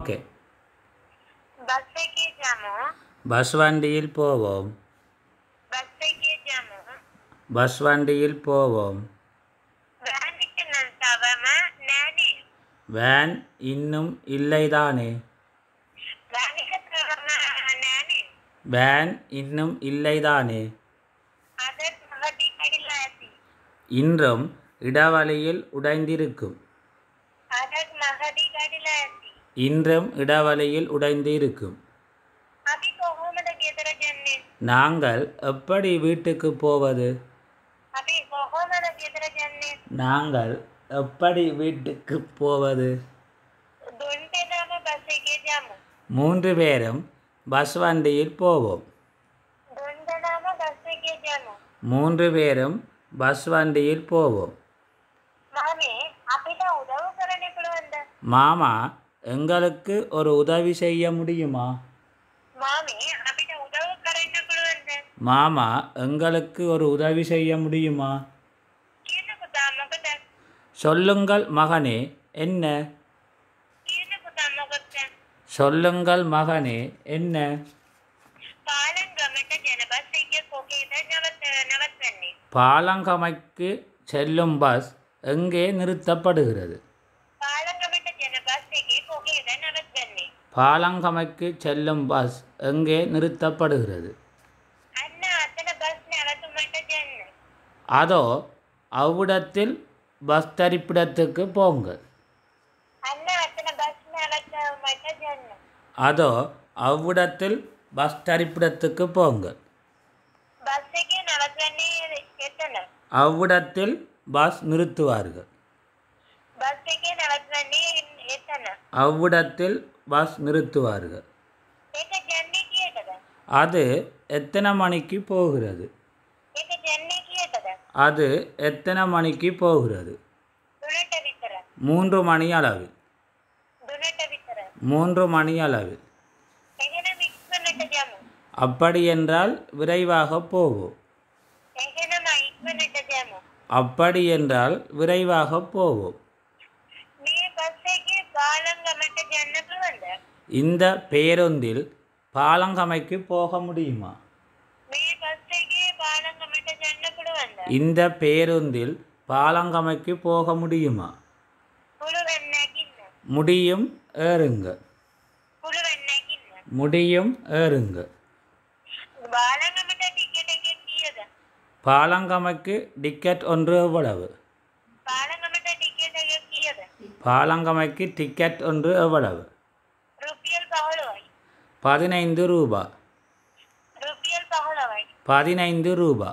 Okay bus එකේ යමු bus வண்டியில் போவோம் බස් එකේ යමු பஸ் வண்டியில் போவோம் වෑන් එක නම් තවම නෑනේ வேன் இன்னும் இல்லைதானே වෑන් එක තවම නෑනේ வேன் இன்னும் இல்லைதானே අදත් මගදී කඩිලා ඇති இன்றும் இடவழியில் உடைந்திருக்கும் අදත් මගදී කඩිලා ඇති இன்றும் இடவழியில் உடைந்திருக்கும் අපි කොහොමද ගෙදර යන්නේ நாங்கள் எப்படி வீட்டுக்கு போவது අපි කොහොමද ගෙදර යන්නේ நாங்கள் எப்படி வீட்டுக்கு போவது දුන්ටෙනම බස් එකේ යමු மூன்று பேரும் பஸ் வண்டியில் போவோம் දුන්ටනම බස් එකේ යමු மூன்று பேரும் பஸ் வண்டியில் போவோம் මාමේ අපිට උදව් කරන්න පුළුවන්ද மாமா எங்களுக்கு ஒரு உதவி செய்ய முடியுமா මාමේ අපිට උදව් කරන්න පුළුවන්ද மாமா எங்களுக்கு ஒரு உதவி செய்ய முடியுமா කියන පුතා මොකද சொல்லுங்கள் மகனே என்ன කියන පුතා මොකද சொல்லுங்கள் மகனே என்ன පාලංගමට යන බස් එකේ කොහේද නවත නවත්වන්නේ பாலங்கமைக்கு செல்லும் பஸ் எங்கே நிறுத்தப்படுகிறது පාලංගමට යන බස් එකේ කොහේද නවත්වන්නේ பாலங்கமைக்கு செல்லும் பஸ் எங்கே நிறுத்தப்படுகிறது අන්න අතන බස් නැවතුමට යන්න அதோ அவ்விடத்தில் பஸ் தரிப்பிடத்துக்கு போங்கள் අන්න අතන බස් නැවතුමට යන්න அதோ அவ்விடத்தில் பஸ் தரிப்பிடத்துக்கு போங்கள் බස් එකේ නවත්වන්නේ එතන அவ்விடத்தில் பஸ் நிறுத்துவார்கள் බස් එකේ නවත්වන්නේ එතන அவ்விடத்தில் பஸ் நிறுத்துவார்கள் ඒක යන්නේ කීයටද அது எத்தனை மணிக்கு போகிறது ඒක යන්නේ කීයටද அது எத்தனை மணிக்கு போகிறது දුනට විතර மூன்று மணி அளவில் දුනට විතර மூன்று மணி அளவில் එහෙනම් ඉක්මනට යමු அப்படி என்றால் விரைவாக போவோம் එහෙනම් ඉක්මනට යමු அப்படி என்றால் விரைவாக போவோம் මේ බස් එකේ පාලංගමට යන්න පුළුවන්ද இந்த பேருந்தில் பாலங்கமைக்கு போக முடியுமா මේ බස් එකේ පාලංගමට යන්න පුළුවන්ද இந்த பேருந்தில் பாலங்கமைக்கு போக முடியுமா පුළුවන් නැගින්න முடியும் ஏறுங்க පුළුවන් නැගින්න முடியும் ஏறுங்க බාලංගමට ටිකට් එක කීයද பாலங்கமைக்கு டிக்கெட் ஒன்று எவ்வளவு පාලංගමට ටිකට් එක කීයද பாலங்கமைக்கு டிக்கெட் ஒன்று எவ்வளவு රුපියල් 15යි பதினைந்து ரூபா රුපියල් 15යි பதினைந்து ரூபா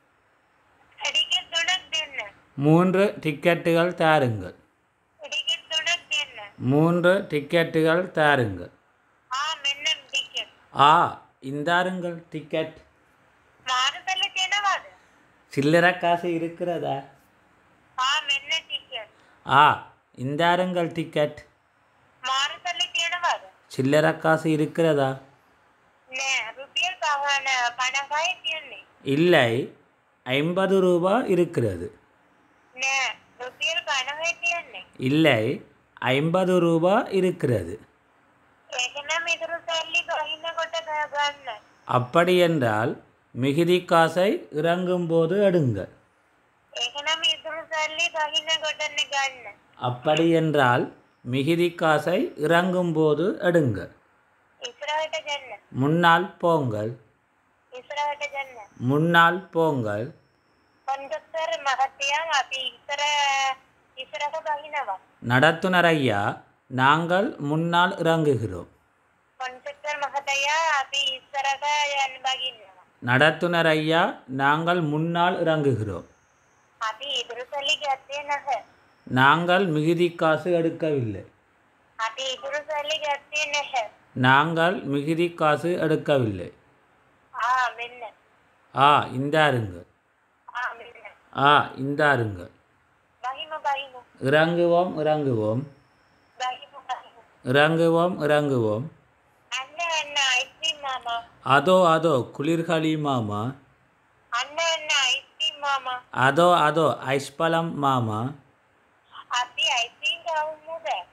ටිකට් තුනක් දෙන්න மூன்று டிக்கெட்டுகள் தாருங்கள் ටිකට් තුනක් දෙන්න மூன்று டிக்கெட்டுகள் தாருங்கள் ආ මෙන්න ටිකට් ஆ இந்தாருங்கள் டிக்கெட் මාරුතල තියෙනවද சில்லறை காசு இருக்கிறதா ආ මෙන්න ටිකට් ஆ இந்தாருங்கள் டிக்கெட் මාරුතල තියෙනවද சில்லறை காசு இருக்கிறதா නෑ රුපියල් පහන 50යි තියන්නේ இல்லை ஐம்பது ரூபா இருக்கிறது නෑ රුපියල් 50යි තියන්නේ இல்லை ஐம்பது ரூபா இருக்கிறது ඒකනම් ඉතුරු සල්ලි ගහිනකොට ගන්න அப்படி என்றால் மிகுதி காசை இறங்கும்போது எடுங்கள் ඒකනම් ඉතුරු සල්ලි ගහිනකොටන්න ගන්න அப்படி என்றால் மிகுதி காசை இறங்கும்போது எடுங்கள் ඉස්සරහට ගන්න முன்னால் போங்கள் ඉස්සරහට ගන්න முன்னால் போங்கள் කොන්ඩක්ටර් මහත්තයා අපි ඉස්සර ඉස්සරහ ගහිනවා நடத்துனர் ஐயா நாங்கள் முன்னால் இறங்குகிறோம் කොන්ඩක්ටර් මහත්තයා අපි ඉස්සරහ යන්න බගින්නවා நடத்துனர் ஐயா நாங்கள் முன்னால் இறங்குகிறோம் අපි ඉතුරු සල්ලි ගත්තේ නැහැ நாங்கள் மிகுதி காசு எடுக்கவில்லை අපි ඉතුරු සල්ලි ගත්තේ නැහැ நாங்கள் மிகுதி காசு எடுக்கவில்லை ආ මෙන්න ஆ இந்தாருங்கள் ආ මෙන්න ஆ இந்தாருங்கள் බහිමු බහිමු இறங்குவோம் இறங்குவோம் බහිමු බහිමු இறங்குவோம் இறங்குவோம் අන්න අන්න අයිස්ක්‍රීම් මාමා அதோ அதோ குளிர்காலி மாமா අන්න අන්න අයිස්ක්‍රීම් මාමා அதோ அதோ ஐஸ்பழம் மாமா අපි අයිස්ක්‍රීම් ගහමුද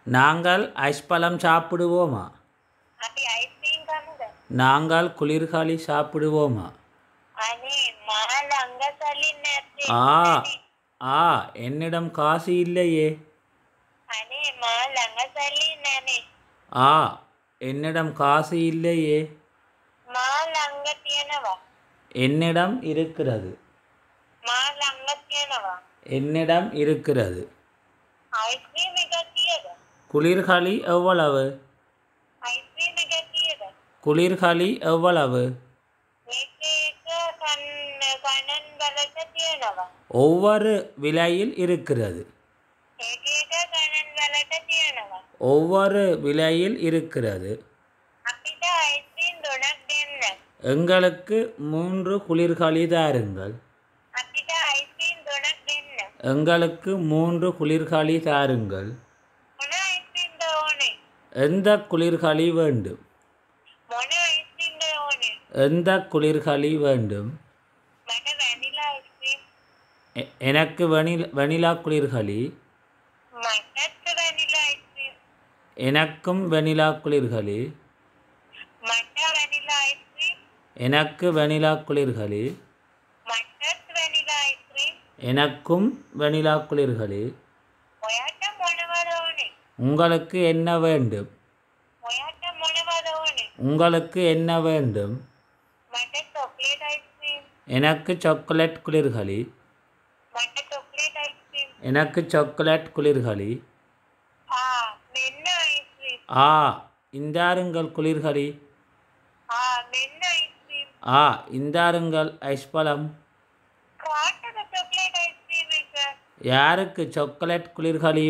நாங்கள் ஐஸ்பழம் சாப்பிடுவோமா අපි අයිස්ක්‍රීම් කමුද நாங்கள் குளிர்காலி சாப்பிடுவோமா අනේ මා ළඟ සල්ලි නැත්තේ ஆ ஆ என்னிடம் காசு இல்லையே අනේ මා ළඟ සල්ලි නැනේ ஆ என்னிடம் காசு இல்லையே මා ළඟ තියෙනවා என்னிடம் இருக்கிறது මා ළඟ තියෙනවා என்னிடம் இருக்கிறது අයිස්ක්‍රීම් එක කීයද குளிர்காலி எவ்வளவு අයිස්ක්‍රීම් එක කීයද குளிர்காலி எவ்வளவு මේක එක කන්න ගණන් වලට තියෙනවා ஒவ்வொரு விலையில் இருக்கிறது ඒක එක ගණන් වලට තියෙනවා ஒவ்வொரு விலையில் இருக்கிறது අපිට අයිස්ක්‍රීම් දොනක් දෙන්න எங்களுக்கு மூன்று குளிர்காலி தாருங்கள் අපිට අයිස්ක්‍රීම් දොනක් දෙන්න எங்களுக்கு மூன்று குளிர்காலி தாருங்கள் මොන අයිස්ක්‍රීම්ද ඕනේ எந்த குளிர்காலி வேண்டும் මොන අයිස්ක්‍රීම්ද ඕනේ எந்த குளிர்காலி வேண்டும் මට වැනිලා අයිස්ක්‍රීම් எ- எனக்கு வெனில் வெனிலா குளிர்காலி මටත් වැනිලා අයිස්ක්‍රීම් எனக்கும் வெனிலா குளிர்காலி මට වැනිලා අයිස්ක්‍රීම් எனக்கு வெனிலா குளிர்காலி මටත් වැනිලා අයිස්ක්‍රීම් எனக்கும் வெனிலா குளிர்காலி ඔයාට මොනවද ඕනේ உங்களுக்கு என்ன வேண்டும் ඔයාට මොනවද ඕනේ உங்களுக்கு என்ன வேண்டும் මට චොක්ලේට් අයිස්ක්‍රීම් எனக்கு சாக்லேட் குளிர்காலி මට චොක්ලේට් අයිස්ක්‍රීම් எனக்கு சாக்லேட் குளிர்காலி ආ මෙන්න අයිස්ක්‍රීම් ஆ இந்தாருங்கள் குளிர்காலி ආ මෙන්න අයිස්ක්‍රීම් ஆ இந்தாருங்கள் ஐஸ்பழம் කාටද චොක්ලේට් අයිස්ක්‍රීම් එක யாருக்கு சாக்லேட் குளிர்காலி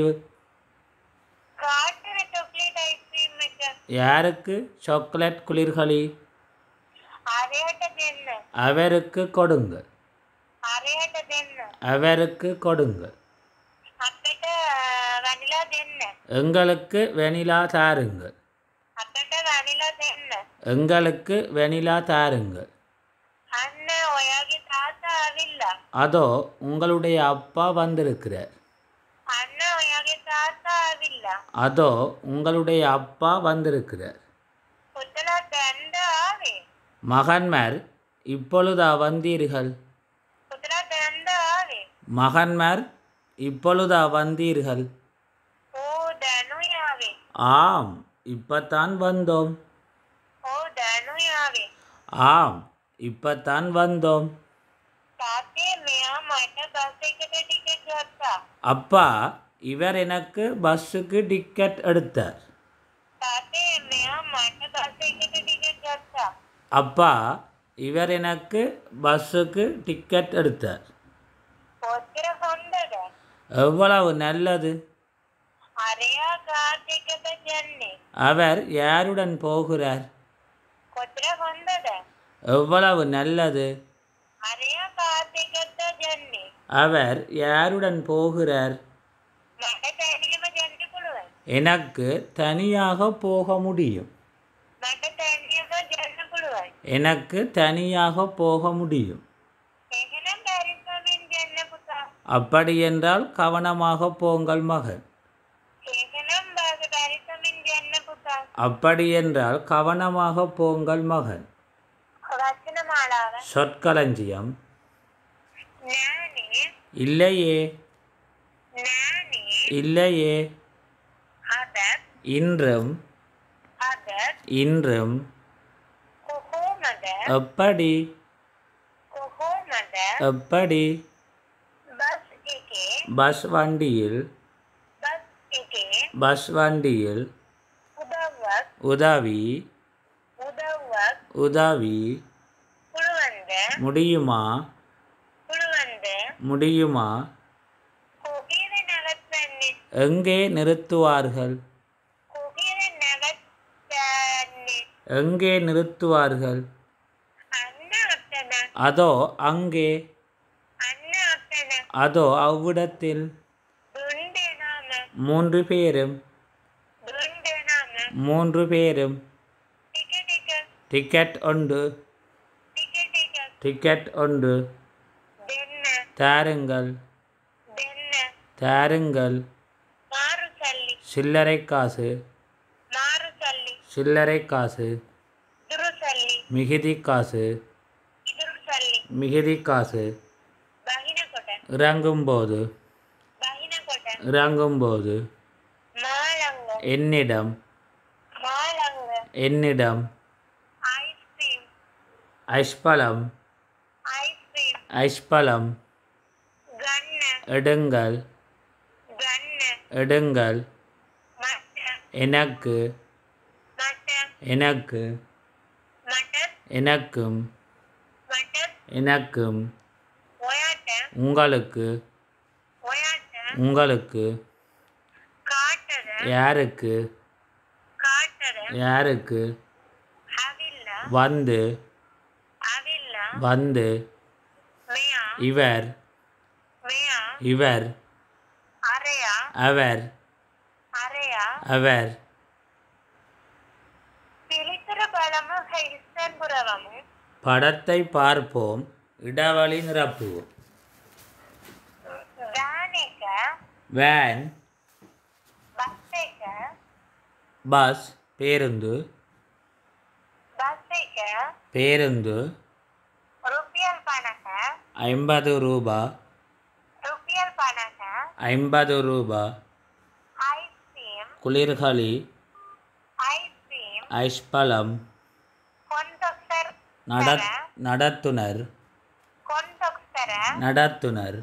කාටද චොක්ලේට් අයිස්ක්‍රීම් එක யாருக்கு சாக்லேட் குளிர்காலி ආරයට දෙන්න அவருக்கு கொடுங்கள் ආරයට දෙන්න அவருக்கு கொடுங்கள் අපිට වැනිලා දෙන්න எங்களுக்கு வெனிலா தாருங்கள் අපිට වැනිලා දෙන්න எங்களுக்கு வெனிலா தாருங்கள் අන්න ඔයාගේ තාත්තා ඇවිල්ලා அதோ உங்களுடைய அப்பா வந்திருக்கிறார் අන්න ඔයාගේ තාත්තා ඇවිල්ලා அதோ உங்களுடைய அப்பா வந்திருக்கிறார் පුතලා දැන්ද ආවේ மகன்மார் இப்பொழுதா வந்தீர்கள் පුතලා දැන්ද ආවේ மகன்மார் இப்பொழுதா வந்தீர்கள் ඕ දැනු යාවේ ஆம் இப்பத்தான் வந்தோம் ඕ දැනු යාවේ ஆம் இப்பத்தான் வந்தோம் තාත්තේ මෙයා මට බස් එකට ටිකට් ගත්තා அப்பா இவர் எனக்கு பஸ்ஸுக்கு டிக்கெட் எடுத்தார் තාත්තේ මෙයා මට බස් එකට ටිකට් ගත්තා அப்பா இவர் எனக்கு பஸ்ஸுக்கு டிக்கெட் எடுத்தார் කොච්චර හොඳද எவ்வளவு நல்லது අරයා කාත් එකද යන්නේ அவர் யாருடன் போகிறார் කොච්චර හොඳද எவ்வளவு நல்லது අරයා කාත් එකද යන්නේ அவர் யாருடன் போகிறார் මට තැනියම යන්න පුළුවන් எனக்கு தனியாக போக முடியும் මට තැනියම යන්න පුළුවන් எனக்கு தனியாக போக முடியும் එහෙනම් බැරිකමින් යන්න පුතා அப்படியென்றால் கவனமாக போங்கள் மகன் එහෙනම් බාග බැරිකමින් යන්න පුතා அப்படியென்றால் கவனமாக போங்கள் மகன் වචන මාලාව சொற்களஞ்சியம் නෑනේ இல்லையே නෑනේ இல்லையே අද இன்றும் අද இன்றும் කොහොමද எப்படி කොහොමද எப்படி බස් එකේ பஸ் வண்டியில் බස් එකේ பஸ் வண்டியில் උදව්වක් உதவி උදව්වක් உதவி පුළුවන්ද முடியுமா පුළුවන්ද முடியுமா කොහේද නවත්වන්නේ எங்கே நிறுத்துவார்கள் කොහේද නවත්වන්නේ எங்கே நிறுத்துவார்கள் අන්න අතන அதோ அங்கே අන්න අතන அதோ அவ்விடத்தில் දුන් දෙනාම மூன்று பேரும் දුන් දෙනාම மூன்று பேரும் ටික ටික டிக்கெட் ஒன்று ටික ටික டிக்கெட் ஒன்று දෙන්න தாருங்கள் දෙන්න தாருங்கள் මාරු සල්ලි சில்லறை காசு මාරු සල්ලි சில்லறை காசு ඉදුරු සල්ලි மிகுதி காசு ඉදුරු සල්ලි மிகுதி காசு බහිනකොට இறங்கும்போது බහිනකොට இறங்கும்போது මාළංග என்னிடம் මාළංග என்னிடம் අයිස්ක්‍රීම් ஐஸ்பழம் අයිස්ක්‍රීම් ஐஸ்பழம் ගන්න எடுங்கள் ගන්න எடுங்கள் මට எனக்கு මට எனக்கு මට எனக்கும் මට எனக்கும் ඔයාට உங்களுக்கு ඔයාට உங்களுக்கு කාටද யாருக்கு කාටද யாருக்கு ඇවිල්ලා வந்து ඇවිල්ලා வந்து මෙයා இவர் මෙයා இவர் අරයා அவர் අරයා அவர் පිළිතුර බලමු හිස්සන් පුරවමු படத்தை பார்ப்போம் இடைவெளி நிரப்புவோம் වෑන් එක வேன் බස් එක பஸ் பேருந்து බස් එක பேருந்து රුපියල් පනක ஐம்பது ரூபா රුපියල් පනක ஐம்பது ரூபா අයිස්ක්‍රීම් குளிர்களி අයිස්ක්‍රීම් ஐஸ்பழம் කොන්තොක්තර நட நடத்துனர் කොන්තොක්තර நடத்துனர்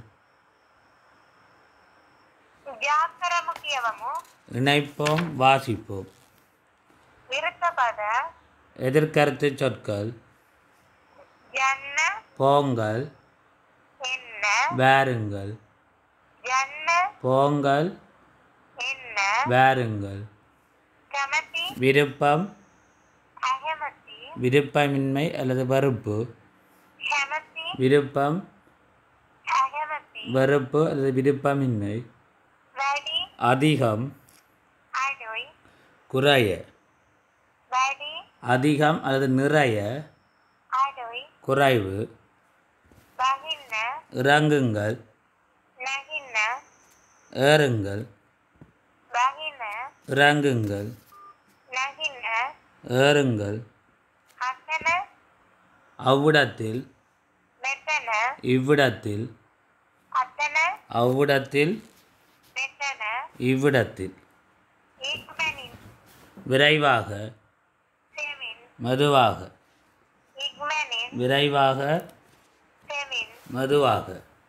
ව්‍යාකරමු කියවමු இணைப்போம் வாசிப்போம் විරුද්ධ පද எதிர்கருத்து சொற்கள் යන්න போங்கள் එන්න வாருங்கள் යන්න போங்கள் එන්න வாருங்கள் කැමති விருப்பம் ඇහැමති விருப்பமின்மை அல்லது வெறுப்பு කැමති விருப்பம் ඇහැමති வெறுப்பு அல்லது விருப்பமின்மை වැඩි அதிகம் අඩුයි குறைய වැඩි அதிகம் அல்லது நிறைய අඩුයි குறைவு බහින්න இறங்குங்கள் නැගින්න ஏறுங்கள் බහින්න இறங்குங்கள் නැගින්න ஏறுங்கள் අතන அவ்விடத்தில் මෙතන இவ்விடத்தில் අතන அவ்விடத்தில் මෙතන இவ்விடத்தில் ඉක්මනින් விரைவாக සෙමින් மெதுவாக ඉක්මනින් விரைவாக සෙමින් மெதுவாக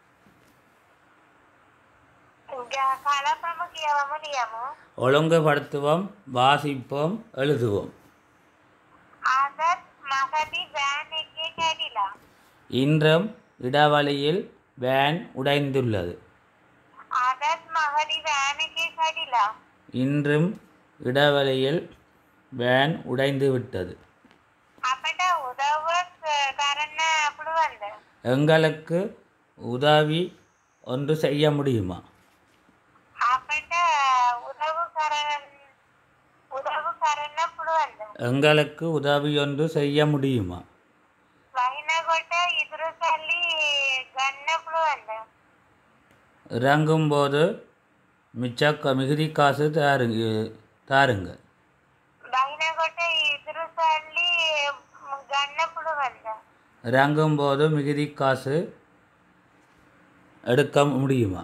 කලපම කියවමු ලියමු ஒழுங்குபடுத்துவோம் வாசிப்போம் எழுதுவோம் අදත් මගදී වෑන් එකේ කැඩිලා இன்றும் இடைவெளியில் வேன் உடைந்துள்ளது අදත් මගදී වෑන් එකේ කැඩිලා இன்றும் இடைவெளியில் வேன் உடைந்து விட்டது අපට උදව්වක් කරන්න පුළුවන්ද எங்களுக்கு உதவி ஒன்று செய்ய முடியுமா අපට උදව් කරන්න උදව් කරන්න පුළුවන්ද எங்களுக்கு உதவி ஒன்று செய்ய முடியுமா වහිනකොට ඉතුරු සල්ලි ගන්න පුළුවන්ද இறங்கும்போது மிச்ச க- மிகுதி காசு தாருங்க தாருங்க බහිනකොට ඉතුරු සල්ලි ගන්න පුළුවන්ද இறங்கும்போது மிகுதி காசு எடுக்க முடியுமா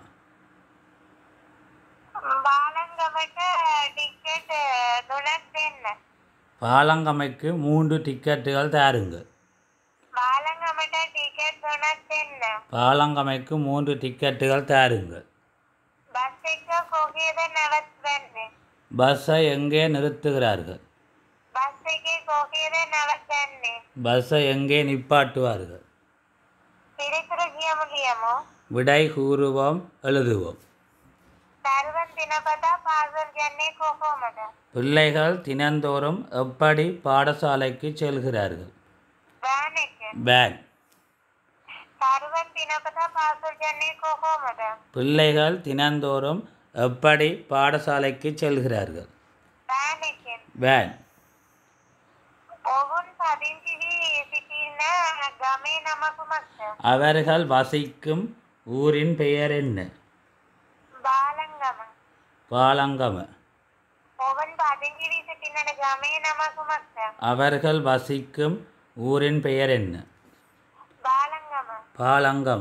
බාලංගමට ටිකට් තුනක් දෙන්න பாலங்கமைக்கு மூன்று டிக்கெட்டுகள் தாருங்க බාලංගමට ටිකට් තුනක් දෙන්න பாலங்கமைக்கு மூன்று டிக்கெட்டுகள் தாருங்கள் බස් එක කොහේද නැවත්වන්නේ பஸ்ஸை எங்கே நிறுத்துகிறார்கள் බස් එකේ කොහේද නැවතන්නේ பஸ்ஸை எங்கே நிப்பாட்டுவார்கள் පිළිතුරු කියමු ලියමු விடை கூறுவோம் எழுதுவோம் දරුවන් දිනපතා පාසල් යන්නේ කොහොමද பிள்ளைகள் தினந்தோறும் எப்படி பாடசாலைக்கு செல்கிறார்கள் වෑන් එක வேன் දරුවන් දිනපතා පාසල් යන්නේ කොහොමද பிள்ளைகள் தினந்தோறும் எப்படி பாடசாலைக்கு செல்கிறார்கள் වෑන් එකෙන් வேன் ඔවුන් පදිංචි වී සිටින ගමේ නම කුමක්ද அவர்கள் வசிக்கும் ஊரின் பெயர் என்ன බාලංගම பாலங்கம පදිංචි වී සිටින්නට ගමේ නම කුමක්ද? அவர்கள் வசிக்கும் ஊரின் பெயர் என்ன බාලංගම. பாலங்கம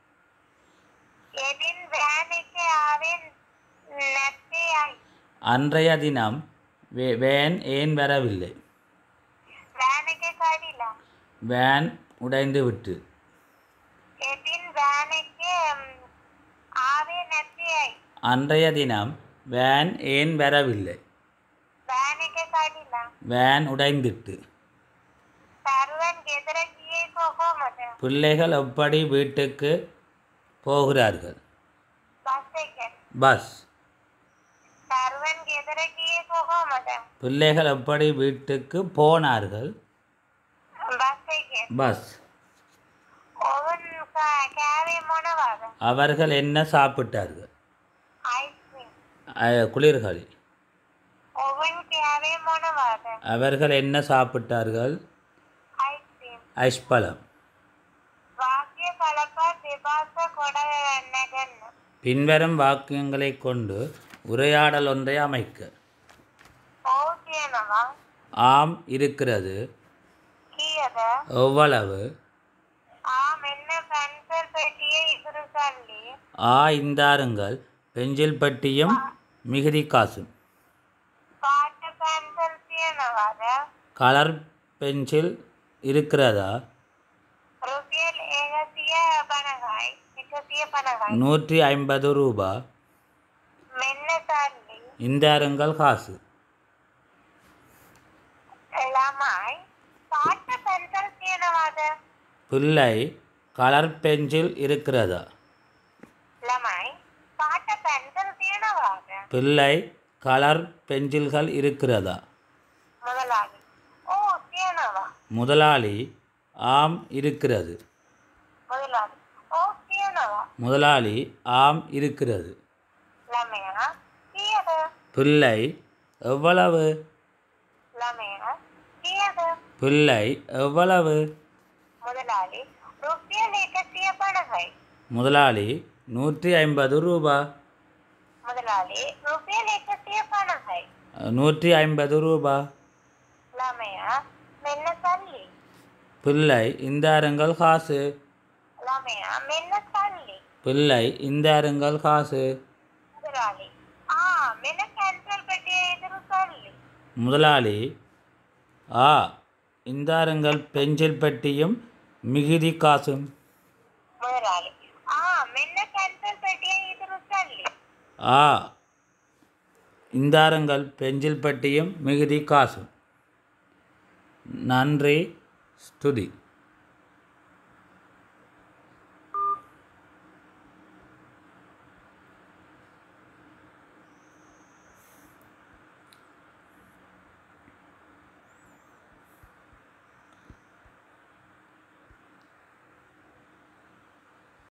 එදින් වෑන් එකේ ආවෙන් නැත්තේ ඇයි? அன்றைய தினம் வே- வேன் ஏன் வரவில்லை වෑන් එකේ කඩිලා. வேன் உடைந்து விட்டு එදින් වෑන් එකේ ම්, ආවේ නැත්තේ ඇයි? அன்றைய தினம் வேன் ஏன் வரவில்லை වෑන් එකේ කඩිලා. வேன் உடைந்துட்டு තරුවන් ගෙදර ගියේ කොහොමද? பிள்ளைகள் எப்படி வீட்டுக்கு போகிறார்கள் බස් එකෙන්. பஸ் තරුවන් ගෙදර ගියේ කොහොමද? பிள்ளைகள் எப்படி வீட்டுக்கு போனார்கள் බස් එකෙන්. பஸ் ඔවුන් කා- කෑවේ මොනවද? அவர்கள் என்ன சாப்பிட்டார்கள் අයිස්ක්‍රීම්. அஹ், குளிர்கள் ඔවුන් කෑවේ මොනවද? அவர்கள் என்ன சாப்பிட்டார்கள் අයිස්ක්‍රීම්. ஐஸ்பழம் වාක්‍ය කලප දෙබස කොට නැගන්න. பின்வரும் வாக்கியங்களை கொண்டு உரையாடல் ஒன்றை அமைக்க ඔව් කියනවා. ஆம் இருக்கிறது කීයද? எவ்வளவு ආ මෙන්න පැන්සල් පෙටියේ ඉතුරු සල්ලි. ஆ இந்தாருங்கள் பெஞ்சில் பட்டியும் மிகுதி காசும் පාට පැන්සල් තියනවද? கலர் பென்சில் இருக்கிறதா රුපියල් ඒකසිය පණගයි. එකසිය පණගයි. நூற்றி ஐம்பது ரூபா මෙන්න සල්ලි. இந்தாருங்கள் காசு ළමයි පාට පැන්සල් තියනවද? பிள்ளை கலர் பென்சில் இருக்கிறதா ළමයි පාට පැන්සල් තියනවද? பிள்ளை கலர் பென்சில்கள் இருக்கிறதா මොදලාලි. ඕ තියනවා. முதலாளி ஆம் இருக்கிறது මොදලාලි. ඕ තියනවා. முதலாளி ஆம் இருக்கிறது ළමයා කීයද? பிள்ளை எவ்வளவு ළමයා කීයද? பிள்ளை எவ்வளவு මොදලාලි රුපියල් එකසිය පණගයි. முதலாளி நூற்றி ஐம்பது ரூபா මොදලාලි රුපියල් එකසිය පණගයි. நூற்றி ஐம்பது ரூபா ළමයා මෙන්න සල්ලි. பிள்ளை இந்தாருங்கள் காசு ළමයා මෙන්න සල්ලි. பிள்ளை இந்தாருங்கள் காசு මුදලාලි. ආ මෙන්න කැන්සල් පෙටියේ ඉතුරු සල්ලි. முதலாளி ஆ இந்தாருங்கள் பென்சில் பெட்டியும் மிகுதி காசும் මුදලාලි. ආ මෙන්න කැන්සල් පෙටියේ ඉතුරු සල්ලි. ஆ இந்தாருங்கள் பென்சில் பெட்டியும் மிகுதி காசும் நன்றி ஸ்துதி